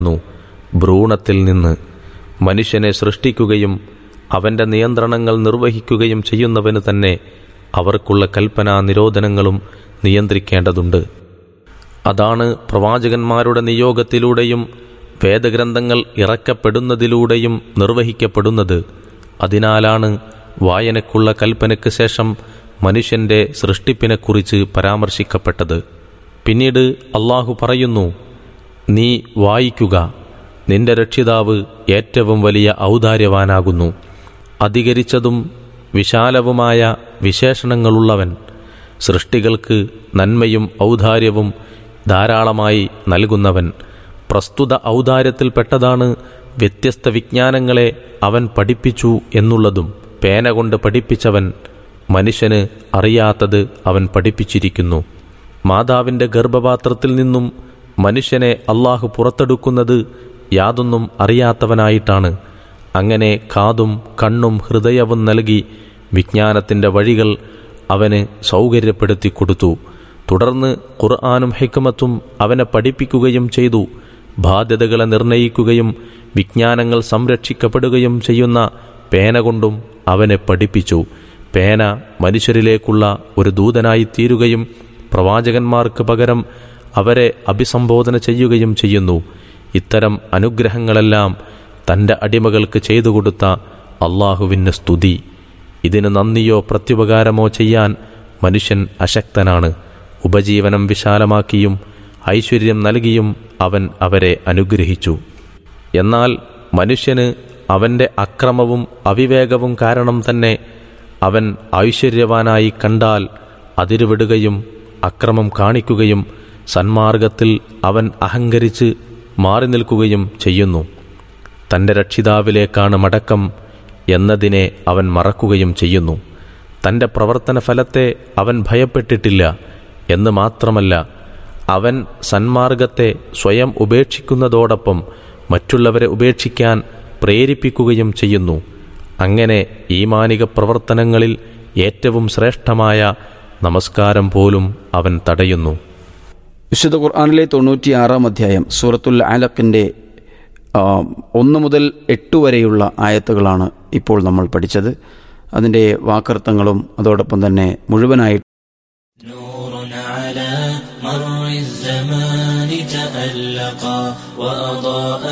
ന്നു. ഭ്രൂണത്തിൽ നിന്ന് മനുഷ്യനെ സൃഷ്ടിക്കുകയും അവന്റെ നിയന്ത്രണങ്ങൾ നിർവഹിക്കുകയും ചെയ്യുന്നവന് തന്നെ അവർക്കുള്ള കൽപ്പനാ നിരോധനങ്ങളും നിയന്ത്രിക്കേണ്ടതുണ്ട് അതാണ് പ്രവാചകന്മാരുടെ നിയോഗത്തിലൂടെയും വേദഗ്രന്ഥങ്ങൾ ഇറക്കപ്പെടുന്നതിലൂടെയും നിർവഹിക്കപ്പെടുന്നത് അതിനാലാണ് വായനക്കുള്ള കൽപ്പനയ്ക്ക് ശേഷം മനുഷ്യന്റെ സൃഷ്ടിപ്പിനെക്കുറിച്ച് പരാമർശിക്കപ്പെട്ടത് പിന്നീട് അള്ളാഹു പറയുന്നു നീ വായിക്കുക നിന്റെ രക്ഷിതാവ് ഏറ്റവും വലിയ ഔദാര്യവാനാകുന്നു അധികരിച്ചതും വിശാലവുമായ വിശേഷണങ്ങളുള്ളവൻ സൃഷ്ടികൾക്ക് നന്മയും ഔദാര്യവും ധാരാളമായി നൽകുന്നവൻ പ്രസ്തുത ഔദാര്യത്തിൽപ്പെട്ടതാണ് വ്യത്യസ്ത വിജ്ഞാനങ്ങളെ അവൻ പഠിപ്പിച്ചു എന്നുള്ളതും പേന കൊണ്ട് പഠിപ്പിച്ചവൻ മനുഷ്യന് അറിയാത്തത് അവൻ പഠിപ്പിച്ചിരിക്കുന്നു മാതാവിൻ്റെ ഗർഭപാത്രത്തിൽ നിന്നും മനുഷ്യനെ അള്ളാഹു പുറത്തെടുക്കുന്നത് യാതൊന്നും അറിയാത്തവനായിട്ടാണ് അങ്ങനെ കാതും കണ്ണും ഹൃദയവും നൽകി വിജ്ഞാനത്തിൻ്റെ വഴികൾ അവന് സൗകര്യപ്പെടുത്തി കൊടുത്തു തുടർന്ന് ഖുർആാനും ഹിക്മത്തും അവനെ പഠിപ്പിക്കുകയും ചെയ്തു ബാധ്യതകളെ നിർണയിക്കുകയും വിജ്ഞാനങ്ങൾ സംരക്ഷിക്കപ്പെടുകയും ചെയ്യുന്ന പേന കൊണ്ടും അവനെ പഠിപ്പിച്ചു പേന മനുഷ്യരിലേക്കുള്ള ഒരു ദൂതനായി തീരുകയും പ്രവാചകന്മാർക്ക് പകരം അവരെ അഭിസംബോധന ചെയ്യുകയും ചെയ്യുന്നു ഇത്തരം അനുഗ്രഹങ്ങളെല്ലാം തൻ്റെ അടിമകൾക്ക് ചെയ്തു കൊടുത്ത അള്ളാഹുവിന് സ്തുതി ഇതിന് നന്ദിയോ പ്രത്യുപകാരമോ ചെയ്യാൻ മനുഷ്യൻ അശക്തനാണ് ഉപജീവനം വിശാലമാക്കിയും ഐശ്വര്യം നൽകിയും അവൻ അവരെ അനുഗ്രഹിച്ചു എന്നാൽ മനുഷ്യന് അവൻ്റെ അക്രമവും അവിവേകവും കാരണം തന്നെ അവൻ ഐശ്വര്യവാനായി കണ്ടാൽ അതിരുവിടുകയും അക്രമം കാണിക്കുകയും സന്മാർഗത്തിൽ അവൻ അഹങ്കരിച്ച് മാറി നിൽക്കുകയും ചെയ്യുന്നു തൻ്റെ രക്ഷിതാവിലേക്കാണ് മടക്കം എന്നതിനെ അവൻ മറക്കുകയും ചെയ്യുന്നു തൻ്റെ പ്രവർത്തന ഫലത്തെ അവൻ ഭയപ്പെട്ടിട്ടില്ല എന്ന് മാത്രമല്ല അവൻ സന്മാർഗത്തെ സ്വയം ഉപേക്ഷിക്കുന്നതോടൊപ്പം മറ്റുള്ളവരെ ഉപേക്ഷിക്കാൻ പ്രേരിപ്പിക്കുകയും ചെയ്യുന്നു അങ്ങനെ ഈമാനിക പ്രവർത്തനങ്ങളിൽ ഏറ്റവും ശ്രേഷ്ഠമായ നമസ്കാരം പോലും അവൻ തടയുന്നു വിശുദ്ധ ഖുർആാനിലെ തൊണ്ണൂറ്റിയാറാം അധ്യായം സൂറത്തുൽ അലക്കിൻ്റെ ഒന്ന് മുതൽ എട്ട് വരെയുള്ള ആയത്തുകളാണ് ഇപ്പോൾ നമ്മൾ പഠിച്ചത് അതിൻ്റെ വാക്കർത്ഥങ്ങളും അതോടൊപ്പം തന്നെ മുഴുവനായിട്ട് نور على مر الزمان تألقا وأضاء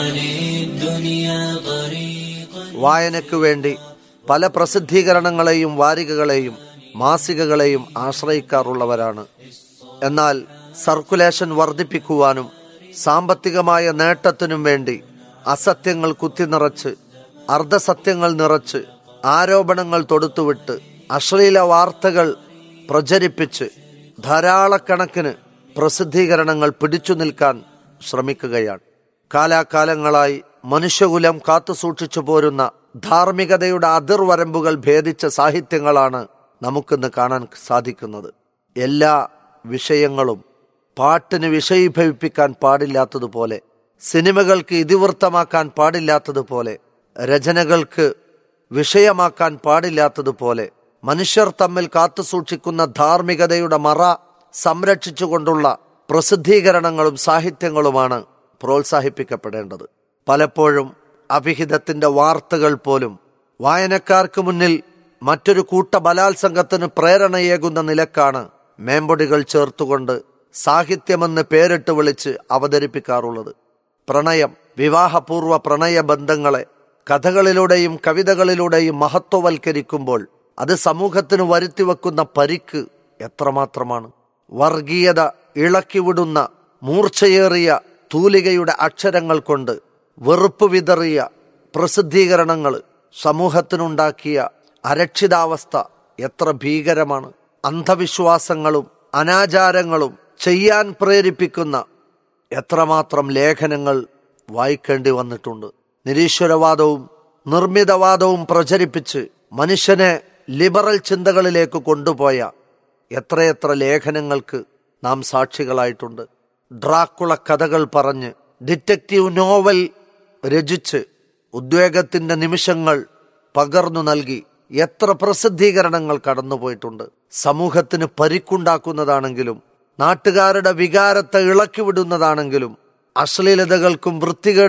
للدنيا طريقا വായനയ്ക്കു വേണ്ടി പല പ്രസിദ്ധീകരണങ്ങളെയും വാരികകളെയും മാസികകളെയും ആശ്രയിക്കാറുള്ളവരാണ് എന്നാൽ സർക്കുലേഷൻ വർദ്ധിപ്പിക്കുവാനും സാമ്പത്തികമായ നേട്ടത്തിനും വേണ്ടി അസത്യങ്ങൾ കുത്തിനിറച്ച് അർദ്ധസത്യങ്ങൾ നിറച്ച് ആരോപണങ്ങൾ തൊടുത്തുവിട്ട് അശ്ലീല വാർത്തകൾ പ്രചരിപ്പിച്ച് ധാരാളക്കണക്കിന് പ്രസിദ്ധീകരണങ്ങൾ പിടിച്ചു നിൽക്കാൻ ശ്രമിക്കുകയാണ് കാലാകാലങ്ങളായി മനുഷ്യകുലം കാത്തുസൂക്ഷിച്ചു പോരുന്ന ധാർമ്മികതയുടെ അതിർവരമ്പുകൾ ഭേദിച്ച സാഹിത്യങ്ങളാണ് നമുക്കിന്ന് കാണാൻ സാധിക്കുന്നത് എല്ലാ വിഷയങ്ങളും പാട്ടിന് വിഷയീഭവിപ്പിക്കാൻ പാടില്ലാത്തതുപോലെ സിനിമകൾക്ക് ഇതിവൃത്തമാക്കാൻ പാടില്ലാത്തതുപോലെ രചനകൾക്ക് വിഷയമാക്കാൻ പാടില്ലാത്തതുപോലെ മനുഷ്യർ തമ്മിൽ കാത്തുസൂക്ഷിക്കുന്ന ധാർമ്മികതയുടെ മറ സംരക്ഷിച്ചുകൊണ്ടുള്ള പ്രസിദ്ധീകരണങ്ങളും സാഹിത്യങ്ങളുമാണ് പ്രോത്സാഹിപ്പിക്കപ്പെടേണ്ടത് പലപ്പോഴും അഭിഹിതത്തിന്റെ വാർത്തകൾ പോലും വായനക്കാർക്ക് മുന്നിൽ മറ്റൊരു കൂട്ട ബലാത്സംഗത്തിന് പ്രേരണയേകുന്ന നിലക്കാണ് മേമ്പൊടികൾ ചേർത്തുകൊണ്ട് സാഹിത്യമെന്ന് പേരിട്ട് വിളിച്ച് അവതരിപ്പിക്കാറുള്ളത് പ്രണയം വിവാഹപൂർവ്വ പ്രണയ ബന്ധങ്ങളെ കഥകളിലൂടെയും കവിതകളിലൂടെയും മഹത്വവൽക്കരിക്കുമ്പോൾ അത് സമൂഹത്തിന് വരുത്തിവെക്കുന്ന പരിക്ക് എത്രമാത്രമാണ് വർഗീയത ഇളക്കിവിടുന്ന മൂർച്ചയേറിയ തൂലികയുടെ അക്ഷരങ്ങൾ കൊണ്ട് വെറുപ്പ് വിതറിയ പ്രസിദ്ധീകരണങ്ങൾ സമൂഹത്തിനുണ്ടാക്കിയ അരക്ഷിതാവസ്ഥ എത്ര ഭീകരമാണ് അന്ധവിശ്വാസങ്ങളും അനാചാരങ്ങളും ചെയ്യാൻ പ്രേരിപ്പിക്കുന്ന എത്രമാത്രം ലേഖനങ്ങൾ വായിക്കേണ്ടി വന്നിട്ടുണ്ട് നിരീശ്വരവാദവും നിർമ്മിതവാദവും പ്രചരിപ്പിച്ച് മനുഷ്യനെ ലിബറൽ ചിന്തകളിലേക്ക് കൊണ്ടുപോയ എത്രയെത്ര ലേഖനങ്ങൾക്ക് നാം സാക്ഷികളായിട്ടുണ്ട് ഡ്രാക്കുള കഥകൾ പറഞ്ഞ് ഡിറ്റക്റ്റീവ് നോവൽ രചിച്ച് ഉദ്വേഗത്തിന്റെ നിമിഷങ്ങൾ പകർന്നു നൽകി എത്ര പ്രസിദ്ധീകരണങ്ങൾ കടന്നുപോയിട്ടുണ്ട് സമൂഹത്തിന് പരിക്കുണ്ടാക്കുന്നതാണെങ്കിലും നാട്ടുകാരുടെ വികാരത്തെ ഇളക്കിവിടുന്നതാണെങ്കിലും അശ്ലീലതകൾക്കും വൃത്തികേട്